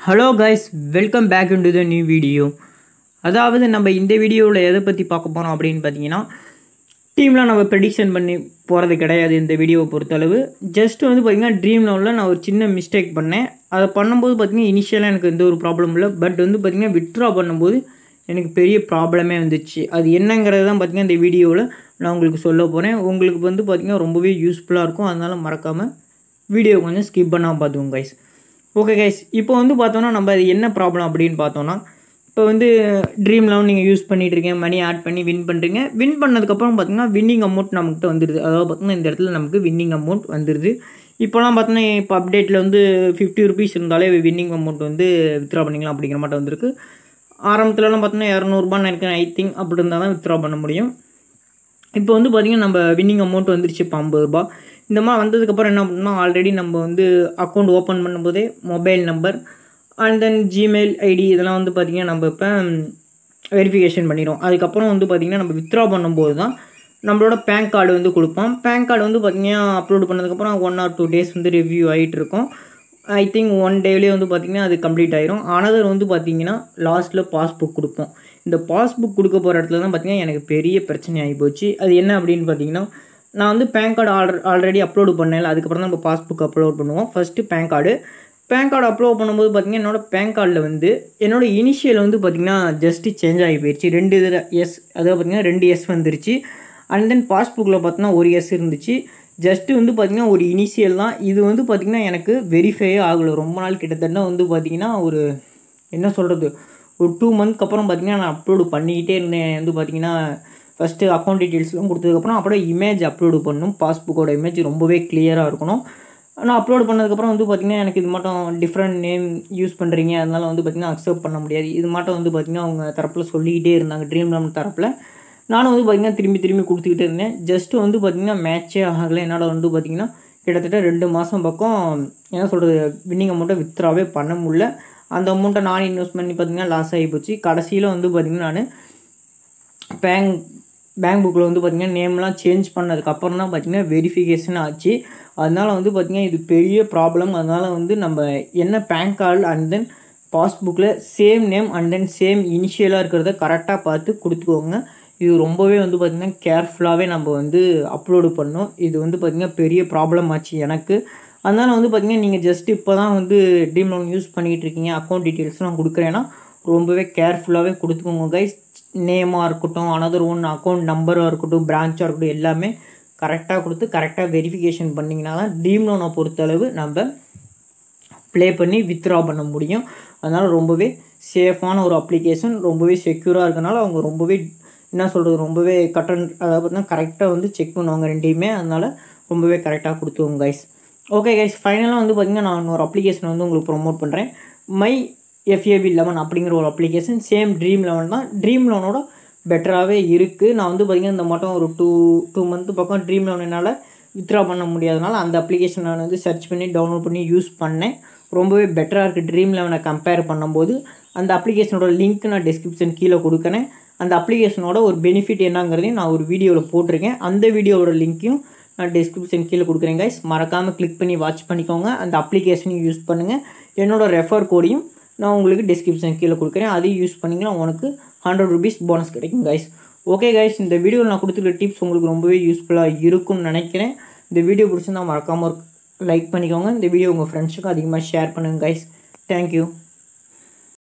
hello guys welcome back in to the new video அதாவது நம்ம இந்த வீடியோவில் எதை பற்றி பார்க்க போகிறோம் அப்படின்னு பார்த்தீங்கன்னா டீம்லாம் நம்ம ப்ரெடிக்ஷன் பண்ணி போகிறது கிடையாது இந்த வீடியோவை பொறுத்தளவு ஜஸ்ட் வந்து பார்த்திங்கன்னா ட்ரீம் லெவலில் நான் ஒரு சின்ன மிஸ்டேக் பண்ணேன் அதை பண்ணும்போது பார்த்திங்கன்னா இனிஷியலாக எனக்கு எந்த ஒரு ப்ராப்ளம் இல்லை பட் வந்து பார்த்திங்கன்னா வித்ட்ரா பண்ணும்போது எனக்கு பெரிய ப்ராப்ளமே வந்துச்சு அது என்னங்கிறது தான் பார்த்திங்கன்னா இந்த வீடியோவில் நான் உங்களுக்கு சொல்ல போகிறேன் உங்களுக்கு வந்து பார்த்திங்கன்னா ரொம்பவே யூஸ்ஃபுல்லாக இருக்கும் அதனால் மறக்காமல் வீடியோ கொஞ்சம் ஸ்கிப் பண்ணாமல் பார்த்துக்கோங்க கைஸ் ஓகே கைஸ் இப்போ வந்து பார்த்தோன்னா நம்ம அது என்ன ப்ராப்ளம் அப்படின்னு பார்த்தோன்னா இப்போ வந்து ட்ரீம் லெவன் நீங்கள் யூஸ் பண்ணிட்டு இருக்கீங்க மணி ஆட் பண்ணி வின் பண்ணுறீங்க வின் பண்ணதுக்கப்புறம் பார்த்தீங்கன்னா வின்னிங் அமௌண்ட் நம்மகிட்ட வந்துடுது அதாவது பார்த்தீங்கன்னா இந்த இடத்துல நமக்கு வின்னிங் அமௌண்ட் வந்துடுது இப்போலாம் பார்த்தோன்னா இப்போ அப்டேட்டில் வந்து ஃபிஃப்டி ருபீஸ் இருந்தாலே வின்னிங் அமௌண்ட் வந்து வித்ரா பண்ணிக்கலாம் அப்படிங்கிற மாட்டம் வந்திருக்கு ஆரம்பத்துலலாம் பார்த்தோன்னா இரநூறுபான்னு நினைக்கிறேன் ஐ திங்க் அப்படி இருந்தால் தான் வித்ரா பண்ண முடியும் இப்போ வந்து பார்த்திங்கன்னா நம்ம வின்னிங் அமௌண்ட் வந்துருச்சு இப்போ ஐம்பது ரூபா இந்த மாதிரி வந்ததுக்கப்புறம் என்ன பண்ணோம்னா ஆல்ரெடி நம்ம வந்து அக்கௌண்ட் ஓப்பன் பண்ணும்போதே mobile number and then Gmail ID இதெல்லாம் வந்து பார்த்திங்கன்னா நம்ம இப்போ வெரிஃபிகேஷன் பண்ணிடுவோம் அதுக்கப்புறம் வந்து பார்த்திங்கன்னா நம்ம வித்ரா பண்ணும்போது தான் நம்மளோட பேன் கார்டு வந்து கொடுப்போம் பேன் கார்டு வந்து பார்த்திங்கன்னா அப்லோட் பண்ணதுக்கப்புறம் ஒன் ஆர் டூ டேஸ் வந்து ரிவ்யூ ஆகிட்டு இருக்கும் ஐ திங்க் ஒன் டேலேயே வந்து பார்த்திங்கன்னா அது கம்ப்ளீட் ஆயிரும் ஆனதர் வந்து பார்த்திங்கன்னா லாஸ்ட்டில் பாஸ்புக் கொடுப்போம் இந்த பாஸ்புக் கொடுக்க போகிற இடத்துல தான் பார்த்திங்கன்னா எனக்கு பெரிய பிரச்சனை ஆகி போச்சு அது என்ன அப்படின்னு பார்த்தீங்கன்னா நான் வந்து பேன் கார்டு ஆல்ரெ ஆல்ரெடி அப்லோடு பண்ணல அதுக்கப்புறம் தான் நம்ம பாஸ்புக் அப்லோட் பண்ணுவோம் first PAN card PAN card upload பண்ணும்போது பார்த்திங்கன்னா என்னோடய பேன் கார்டில் வந்து என்னோடய இனிஷியல் வந்து பார்த்திங்கன்னா ஜஸ்ட்டு சேஞ்ச் ஆகி போயிடுச்சு ரெண்டு இதில் எஸ் அதாவது பார்த்திங்கன்னா ரெண்டு எஸ் வந்துருச்சு அண்ட் தென் பாஸ்புக்கில் பார்த்தீங்கன்னா ஒரு எஸ் இருந்துச்சு ஜஸ்ட்டு வந்து பார்த்திங்கன்னா ஒரு இனிஷியல் தான் இது வந்து பார்த்திங்கன்னா எனக்கு வெரிஃபையே ஆகலை ரொம்ப நாள் கிட்டத்தட்ட வந்து பார்த்திங்கன்னா ஒரு என்ன சொல்கிறது ஒரு டூ மந்த்க்கு அப்புறம் பார்த்திங்கன்னா நான் அப்லோடு பண்ணிக்கிட்டே இருந்தேன் வந்து பார்த்திங்கன்னா ஃபஸ்ட்டு அக்கௌண்ட் டீட்டெயில்ஸ்லாம் கொடுத்ததுக்கப்புறம் அப்படியே இமேஜ் அப்லோடு பண்ணணும் பாஸ்புக்கோட இமேஜ் ரொம்பவே கிளியராக இருக்கணும் நான் அப்லோட் பண்ணதுக்கப்புறம் வந்து பார்த்திங்கன்னா எனக்கு இது மட்டும் டிஃப்ரெண்ட் நேம் யூஸ் பண்ணுறீங்க அதனால் வந்து பார்த்திங்கன்னா அக்செப்ட் பண்ண முடியாது இது மட்டும் வந்து பார்த்திங்கன்னா அவங்க தரப்பில் சொல்லிக்கிட்டே இருந்தாங்க ட்ரீம் லெவன் தரப்பில் நானும் வந்து பார்த்திங்கன்னா திரும்பி திரும்பி கொடுத்துக்கிட்டே இருந்தேன் ஜஸ்ட்டு வந்து பார்த்திங்கன்னா மேட்ச்சே ஆகலை என்னால் வந்து பார்த்திங்கன்னா கிட்டத்தட்ட ரெண்டு மாதம் பக்கம் என்ன சொல்கிறது வின்னிங் அமௌண்ட்டை வித்ராவே பண்ண முடியல அந்த அமௌண்ட்டை நான் இன்வெஸ்ட் பண்ணி பார்த்திங்கன்னா லாஸ் ஆகி போச்சு கடைசியில் வந்து பார்த்திங்கன்னா நான் பேங்க் பேங்க் புக்கில் வந்து பார்த்திங்கன்னா நேம்லாம் சேஞ்ச் பண்ணதுக்கப்புறம் தான் பார்த்திங்கன்னா வெரிஃபிகேஷன் ஆச்சு அதனால் வந்து பார்த்திங்கன்னா இது பெரிய ப்ராப்ளம் அதனால் வந்து நம்ம என்ன பேன் கார்டு அண்ட் தென் பாஸ்புக்கில் same name and then same இனிஷியலாக இருக்கிறத கரெக்டாக பார்த்து கொடுத்துக்கோங்க இது ரொம்பவே வந்து பார்த்திங்கன்னா கேர்ஃபுல்லாகவே நம்ம வந்து அப்லோடு பண்ணோம் இது வந்து பார்த்திங்கன்னா பெரிய ப்ராப்ளம் ஆச்சு எனக்கு அதனால் வந்து பார்த்திங்கன்னா நீங்கள் ஜஸ்ட் இப்போ தான் வந்து ட்ரீம் லோன் யூஸ் பண்ணிகிட்டு இருக்கீங்க அக்கௌண்ட் டீட்டெயில்ஸ்லாம் கொடுக்குறேன்னா ரொம்பவே கேர்ஃபுல்லாகவே கொடுத்துக்கோங்க கைஸ் நேமாக இருக்கட்டும் அனதர் ஒன் அக்கௌண்ட் நம்பராக இருக்கட்டும் பிரான்ச்சாக இருக்கட்டும் எல்லாமே கரெக்டாக கொடுத்து கரெக்டாக வெரிஃபிகேஷன் பண்ணிங்கன்னா தான் ட்ரீம் லோனை பொறுத்தளவு நம்ம ப்ளே பண்ணி வித்ரா பண்ண முடியும் அதனால் ரொம்பவே சேஃபான ஒரு அப்ளிகேஷன் ரொம்பவே செக்யூராக இருக்கனால அவங்க ரொம்பவே என்ன சொல்கிறது ரொம்பவே கட்டன் அதாவது பார்த்தீங்கன்னா கரெக்டாக வந்து செக் பண்ணுவாங்க ரெண்டையுமே அதனால் ரொம்பவே கரெக்டாக கொடுத்துவோங்க கைஸ் ஓகே கைஸ் ஃபைனலாக வந்து பார்த்திங்கன்னா நான் ஒரு அப்ளிகேஷன் வந்து உங்களுக்கு ப்ரொமோட் பண்ணுறேன் மை எஃப்ஏபி லெவன் அப்படிங்கிற ஒரு அப்ளிகேஷன் சேம் ட்ரீம் லெவன் தான் ட்ரீம் லெவனோட பெட்டராகவே இருக்குது நான் வந்து பார்த்திங்கன்னா இந்த மட்டும் ஒரு டூ டூ மந்த் பக்கம் ட்ரீம் லெவன் என்னால் வித்ரா பண்ண முடியாதனால அந்த அப்ளிகேஷன் நான் வந்து சர்ச் பண்ணி டவுன்லோட் பண்ணி யூஸ் பண்ணேன் ரொம்பவே பெட்டராக இருக்குது ட்ரீம் லெவனை கம்பேர் பண்ணும்போது அந்த அப்ளிகேஷனோட லிங்க் நான் டிஸ்கிரிப்ஷன் கீழே கொடுக்குறேன் அந்த அப்ளிகேஷனோட ஒரு பெனிஃபிட் என்னங்கிறதையும் நான் ஒரு வீடியோவில் போட்டிருக்கேன் அந்த வீடியோவோட லிங்க்கையும் நான் டிஸ்கிரிப்ஷன் கீழே கொடுக்குறேன் கைஸ் மறக்காமல் கிளிக் பண்ணி வாட்ச் பண்ணிக்கோங்க அந்த அப்ளிகேஷனையும் யூஸ் பண்ணுங்கள் என்னோடய ரெஃபர் கோடையும் நான் உங்களுக்கு டிஸ்கிரிப்ஷன் கீழே கொடுக்குறேன் அதையும் யூஸ் பண்ணிங்கன்னா உனக்கு ஹண்ட்ரட் ருபீஸ் போனஸ் கிடைக்கும் கைஸ் ஓகே கைஸ் இந்த வீடியோவில் நான் கொடுத்துருக்க டிப்ஸ் உங்களுக்கு ரொம்பவே யூஸ்ஃபுல்லாக இருக்கும்னு நினைக்கிறேன் இந்த வீடியோ பிடிச்சிருந்தா மறக்காமல் லைக் பண்ணிக்கோங்க இந்த வீடியோ உங்கள் ஃப்ரெண்ட்ஸுக்கும் அதிகமாக ஷேர் பண்ணுங்கள் கைஸ் தேங்க்யூ